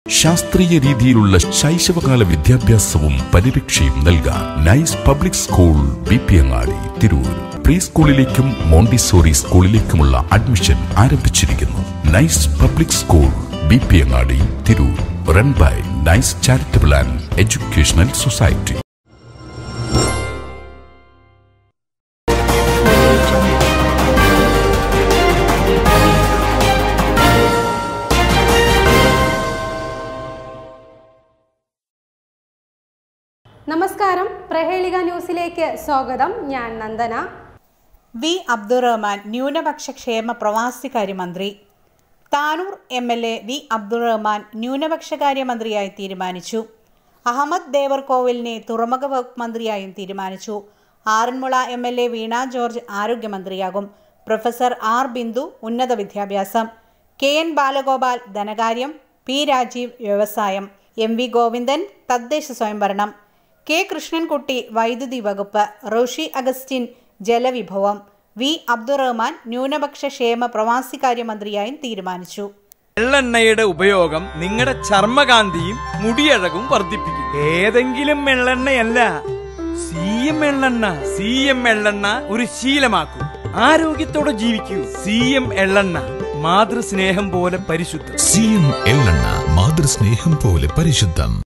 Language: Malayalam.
ശാസ്ത്രീയ രീതിയിലുള്ള ശൈശവകാല വിദ്യാഭ്യാസവും പരിരക്ഷയും നൽകാൻ nice public school B P Angadi Tirur pre സ്കൂളിലേക്കും മോണ്ടിസോറി സ്കൂളിലേക്കുമുള്ള അഡ്മിഷൻ ആരംഭിച്ചിരിക്കുന്നു nice public school B P Angadi Tirur run by nice charitable and educational society നമസ്കാരം പ്രഹേളിക ന്യൂസിലേക്ക് സ്വാഗതം ഞാൻ നന്ദന വി അബ്ദുറഹ്മാൻ ന്യൂനപക്ഷ ക്ഷേമ പ്രവാസികാര്യ മന്ത്രി Tanur M L A V Abdurahman ന്യൂനപക്ഷകാര്യ മന്ത്രിയായി തീരുമാനിച്ചു അഹമ്മദ് ദേവർകോവിലിനെ തുറമുഖ വകുപ്പ് മന്ത്രിയായും തീരുമാനിച്ചു Aranmula M L A Veena George ആരോഗ്യമന്ത്രിയാകും പ്രൊഫസർ ആർ ബിന്ദു ഉന്നത വിദ്യാഭ്യാസം കെ എൻ ബാലഗോപാൽ ധനകാര്യം പി രാജീവ് വ്യവസായം എം വി ഗോവിന്ദൻ തദ്ദേശ സ്വയംഭരണം കെ കൃഷ്ണൻകുട്ടി വൈദ്യുതി വകുപ്പ് റോഷി അഗസ്റ്റിൻ ജലവിഭവം വി അബ്ദുറഹ്മാൻ ന്യൂനപക്ഷ ക്ഷേമ പ്രവാസികാര്യ മന്ത്രിയായും തീരുമാനിച്ചു എള്ളെണ്ണയുടെ ഉപയോഗം നിങ്ങളുടെ ചർമ്മകാന്തിയും മുടിയഴകും വർദ്ധിപ്പിക്കും ഏതെങ്കിലും എള്ളെണ്ണയല്ല സി എം എള്ളെണ്ണ സി എം എള്ളെണ്ണ ഒരു ശീലമാക്കൂ ആരോഗ്യത്തോടെ ജീവിക്കൂ സി എം എള്ളെണ്ണ മാതൃസ്നേഹം പോലെ പരിശുദ്ധം സി എം എള്ളെണ്ണ മാതൃസ്നേഹം പോലെ പരിശുദ്ധം